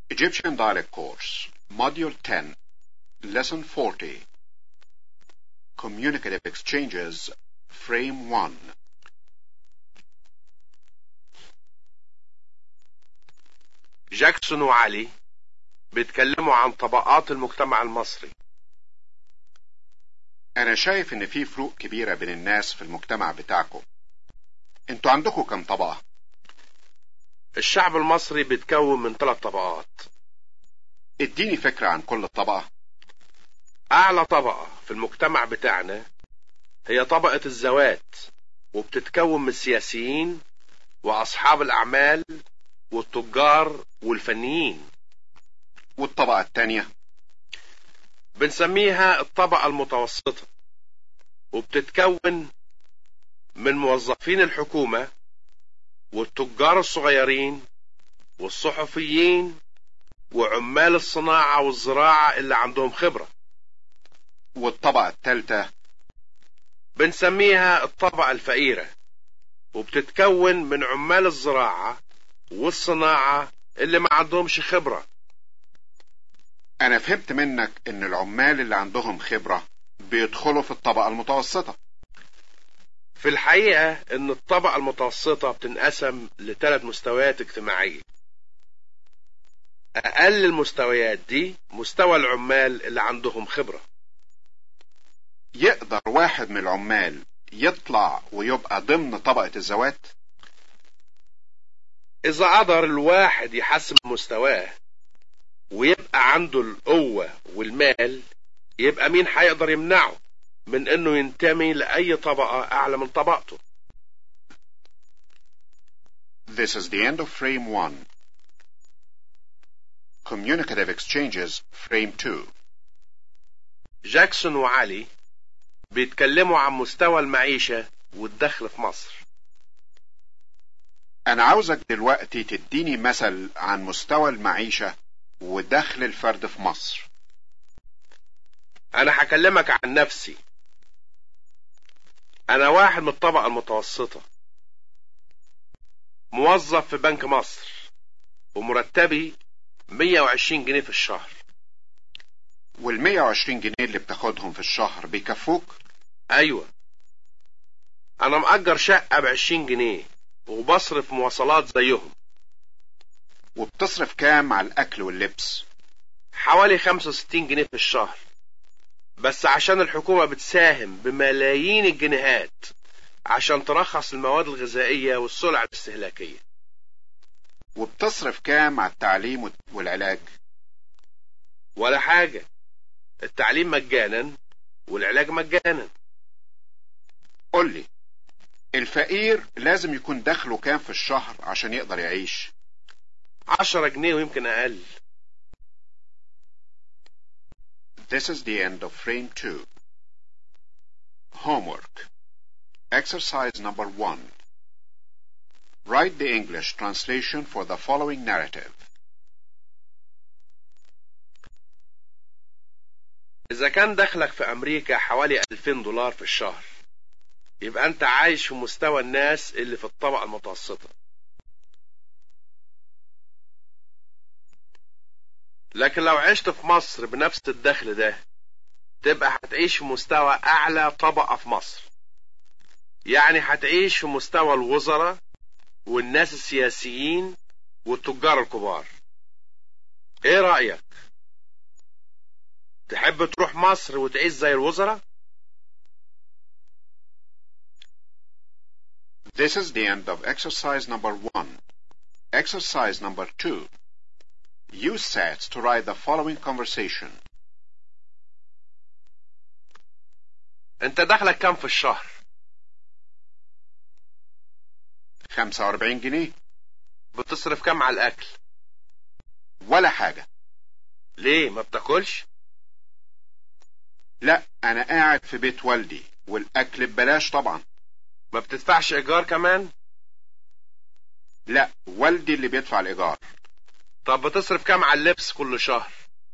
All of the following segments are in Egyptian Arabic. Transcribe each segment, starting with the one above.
Egyptian Dialect Course, Module 10, Lesson 40, Communicative Exchanges, Frame 1. جاكسون وعلي بيتكلموا عن طبقات المجتمع المصري أنا شايف إن في فروق كبيرة بين الناس في المجتمع بتاعكم. انتوا عندكم كم طبقة؟ الشعب المصري بيتكون من ثلاث طبقات اديني فكرة عن كل طبقة. أعلى طبقة في المجتمع بتاعنا هي طبقة الزوات وبتتكون من السياسيين وأصحاب الأعمال والتجار والفنيين والطبقة التانية بنسميها الطبقة المتوسطة وبتتكون من موظفين الحكومة والتجار الصغيرين والصحفيين وعمال الصناعة والزراعة اللي عندهم خبرة والطبقة التالتة بنسميها الطبقة الفقيرة وبتتكون من عمال الزراعة والصناعة اللي ما عندهمش خبرة أنا فهمت منك إن العمال اللي عندهم خبرة بيدخلوا في الطبقة المتوسطة. في الحقيقة إن الطبقة المتوسطة بتنقسم لثلاث مستويات اجتماعية أقل المستويات دي مستوى العمال اللي عندهم خبرة يقدر واحد من العمال يطلع ويبقى ضمن طبقة الزوات؟ إذا قدر الواحد يحسن مستواه ويبقى عنده القوة والمال يبقى مين هيقدر يمنعه من انه ينتمي لأي طبقة أعلى من طبقته This is the end of frame 1. Communicative exchanges, frame 2. جاكسون وعلي بيتكلموا عن مستوى المعيشة والدخل في مصر أنا عاوزك دلوقتي تديني مثل عن مستوى المعيشة ودخل الفرد في مصر. أنا هكلمك عن نفسي أنا واحد من الطبقة المتوسطة موظف في بنك مصر ومرتبي 120 جنيه في الشهر وال 120 جنيه اللي بتاخدهم في الشهر بيكفوك؟ أيوة أنا مأجر شقة بعشرين جنيه وبصرف مواصلات زيهم وبتصرف كام على الأكل واللبس؟ حوالي 65 جنيه في الشهر بس عشان الحكومة بتساهم بملايين الجنيهات عشان ترخص المواد الغذائية والسلع الاستهلاكية وبتصرف كام على التعليم والعلاج؟ ولا حاجة التعليم مجانا والعلاج مجانا قول لي الفقير لازم يكون دخله كام في الشهر عشان يقدر يعيش؟ عشرة جنيه ويمكن أقل This is the end of frame 2. Homework. Exercise number 1. Write the English translation for the following narrative. إذا كان دخلك في أمريكا حوالي 2000 دولار في الشهر يبقى أنت عايش في مستوى الناس اللي في الطبقة المتوسطة لكن لو عشت في مصر بنفس الدخل ده تبقى هتعيش في مستوى أعلى طبقة في مصر يعني هتعيش في مستوى الوزراء والناس السياسيين والتجار الكبار ايه رأيك تحب تروح مصر وتعيش زي الوزراء This is the end of exercise number 1. Exercise number 2. Use sets to write the following conversation. انت دخلك كام في الشهر 45 جنيه بتصرف كام على الأكل ولا حاجة ليه ما بتاكلش لا أنا قاعد في بيت والدي والأكل ببلاش طبعا ما بتدفعش إيجار كمان لا والدي اللي بيدفع الإيجار طب بتصرف كام على اللبس كل شهر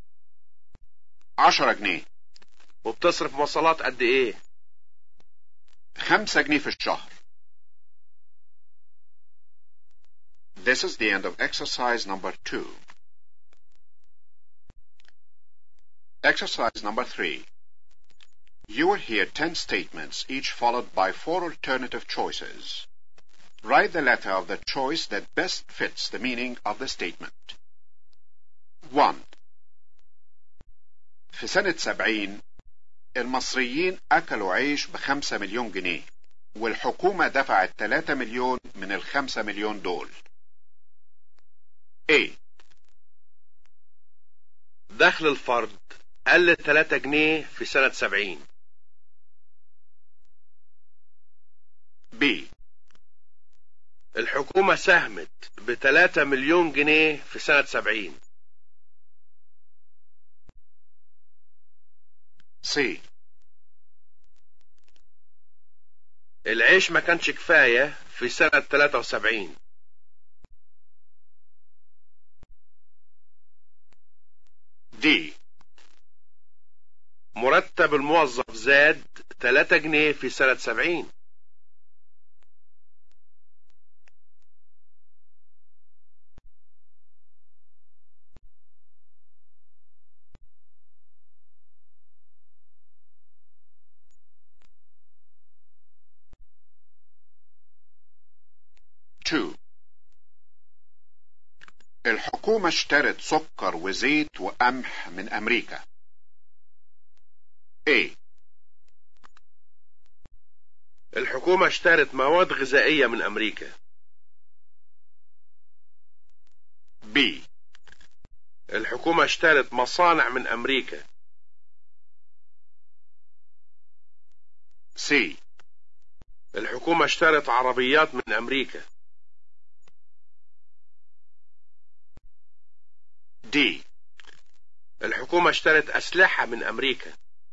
10 جنيه وبتصرف مواصلات قد ايه 5 جنيه في الشهر This is the end of exercise number 2. Exercise number three. You will hear ten statements, each followed by four alternative choices. Write the letter of the choice that best fits the meaning of the statement. 1. في سنة سبعين المصريين أكلوا عيش بخمسة مليون جنيه والحكومة دفعت 3 مليون من الخمسة مليون دول A. دخل الفرد قل 3 جنيه في سنة 70 B. الحكومة ساهمت ب 3 مليون جنيه في سنة 70 C. العيش ما كانش كفاية في سنة 73 D. مرتب الموظف زاد 3 جنيه في سنة 70 2. الحكومة اشترت سكر وزيت وقمح من أمريكا. A. الحكومة اشترت مواد غذائية من أمريكا B. الحكومة اشترت مصانع من أمريكا C. الحكومة اشترت عربيات من أمريكا D. الحكومة اشترت أسلحة من أمريكا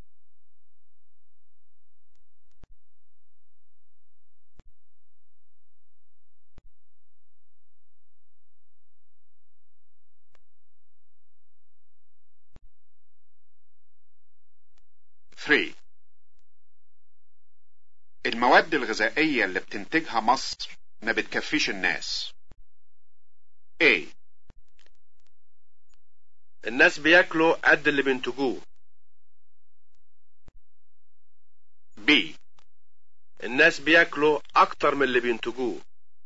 Three. المواد الغذائية اللي بتنتجها مصر ما بتكفيش الناس. A. الناس بياكلوا قد اللي بينتجوه B. الناس بياكلوا أكتر من اللي بينتجوه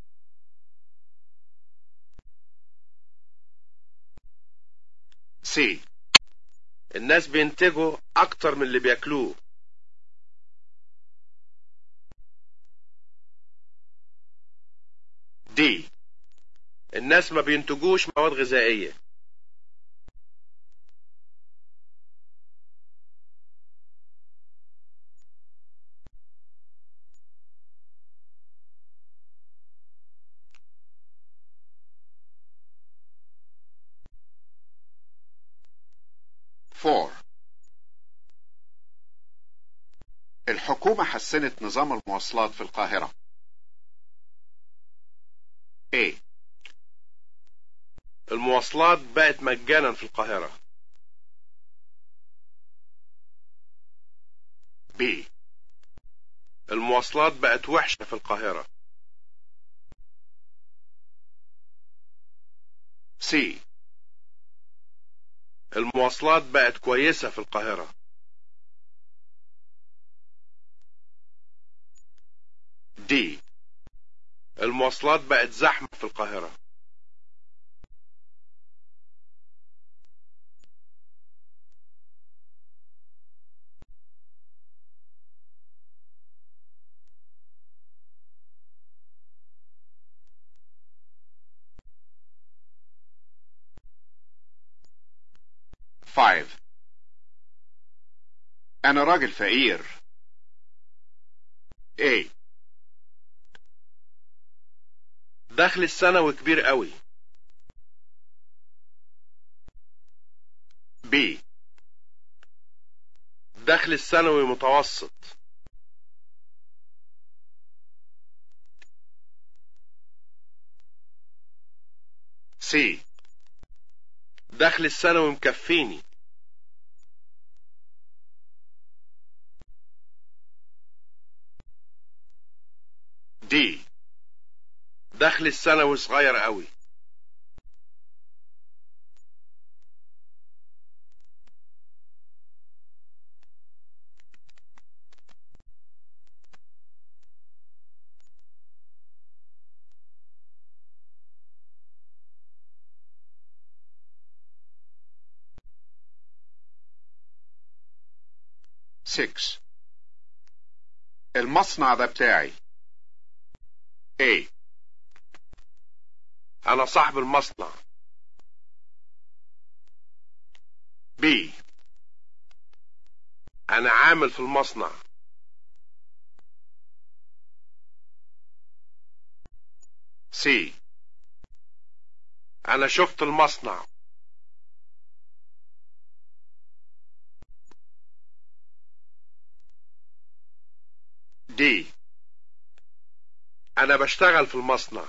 C. الناس بينتجوا أكتر من اللي بياكلوه D. الناس ما بينتجوش مواد غذائية Four. الحكومة حسنت نظام المواصلات في القاهرة. A. المواصلات بقت مجانا في القاهرة B. المواصلات بقت وحشة في القاهرة C. المواصلات بقت كويسة في القاهرة D. المواصلات بقت زحمة في القاهرة Five. أنا راجل فقير. A. دخل السنوي كبير قوي B. دخل السنوي متوسط C. دخل السنوي مكفيني D. دخل السنوي صغير قوي 6 المصنع ده بتاعي A أنا صاحب المصنع B أنا عامل في المصنع C أنا شفت المصنع D أنا بشتغل في المصنع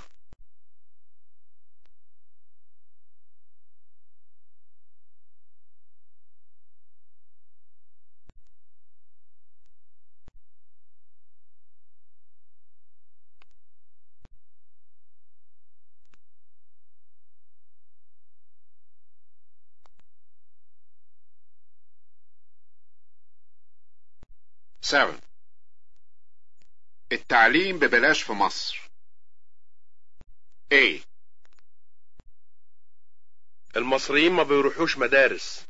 Seven. التعليم ببلاش في مصر. A. المصريين ما بيروحوش مدارس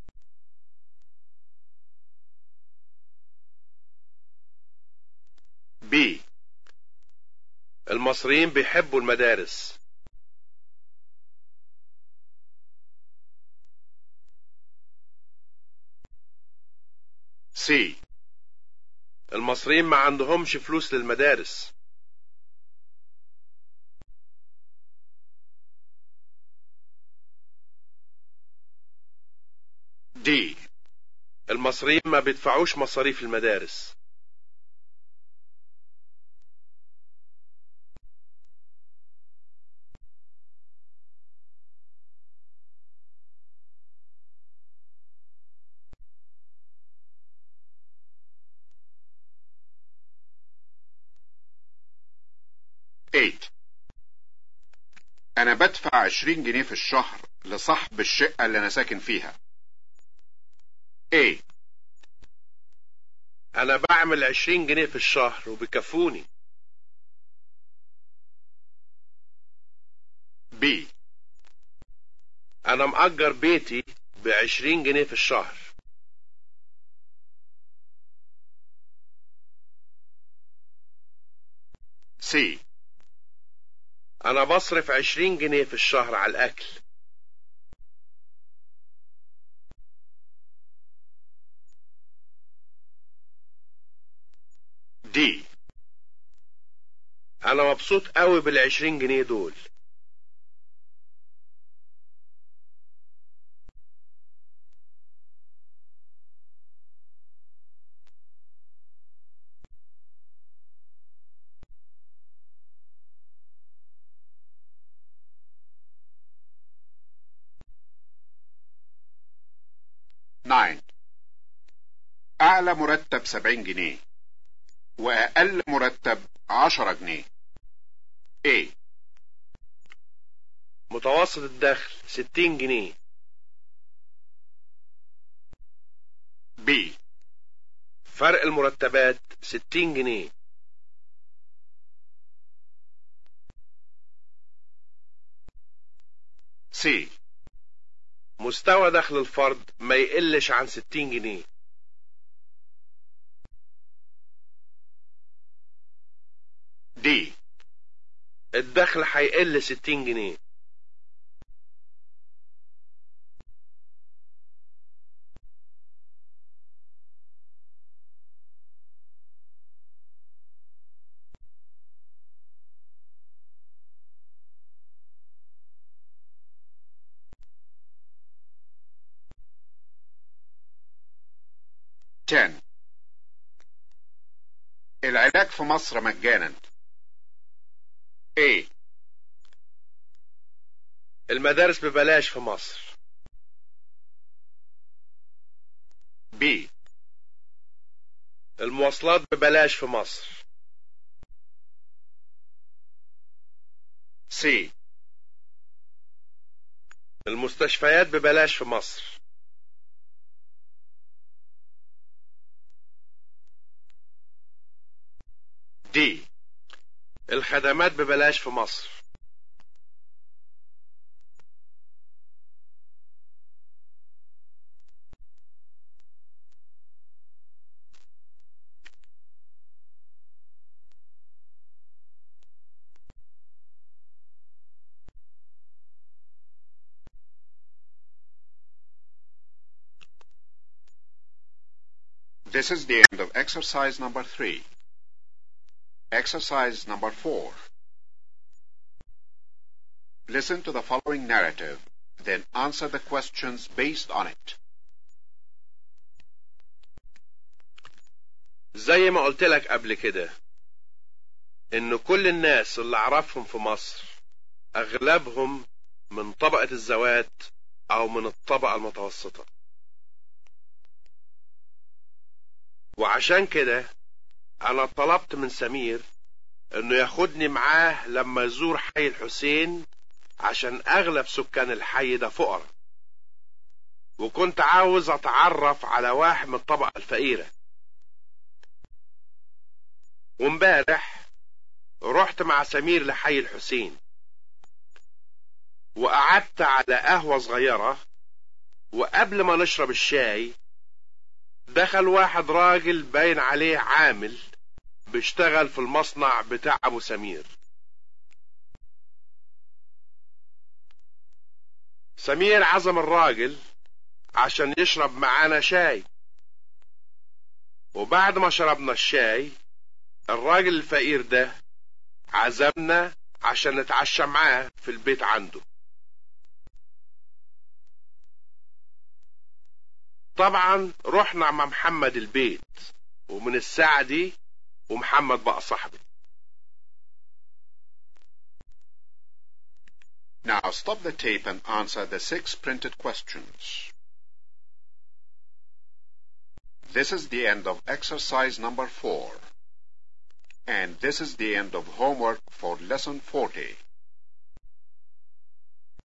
B. المصريين بيحبوا المدارس C. المصريين ما عندهمش فلوس للمدارس D. المصريين ما بيدفعوش مصاريف المدارس Eight. أنا بدفع عشرين جنيه في الشهر لصاحب الشقة اللي أنا ساكن فيها. A. أنا بعمل عشرين جنيه في الشهر وبيكفوني B. أنا مأجر بيتي بعشرين جنيه في الشهر C. أنا بصرف عشرين جنيه في الشهر على الأكل D. أنا مبسوط قوي بالعشرين جنيه دول Nine. أعلى مرتب سبعين جنيه وأقل مرتب عشرة جنيه. A. متوسط الدخل ستين جنيه B. فرق المرتبات ستين جنيه C. مستوى دخل الفرد ما يقلش عن ستين جنيه D. الدخل هيقل ستين جنيه Ten. العلاج في مصر مجانا. A. المدارس ببلاش في مصر B. المواصلات ببلاش في مصر C. المستشفيات ببلاش في مصر D. الخدمات ببلاش في مصر This is the end of exercise number three. Exercise number four. Listen to the following narrative, then answer the questions based on it. زي ما قلت لك قبل كده ان كل الناس اللي اعرفهم في مصر اغلبهم من طبقة الزوات او من الطبقة المتوسطة وعشان كده انا طلبت من سمير انه ياخدني معاه لما يزور حي الحسين عشان اغلب سكان الحي ده فقراء وكنت عاوز اتعرف على واحد من الطبقة الفقيرة وامبارح رحت مع سمير لحي الحسين وقعدت على قهوة صغيرة وقبل ما نشرب الشاي دخل واحد راجل باين عليه عامل بيشتغل في المصنع بتاع ابو سمير سمير عزم الراجل عشان يشرب معانا شاي وبعد ما شربنا الشاي الراجل الفقير ده عزمنا عشان نتعشى معاه في البيت عنده طبعا رحنا مع محمد البيت ومن الساعة دي ومحمد بقى صاحبي Now stop the tape and answer the six printed questions. This is the end of exercise number four. And this is the end of homework for lesson 40.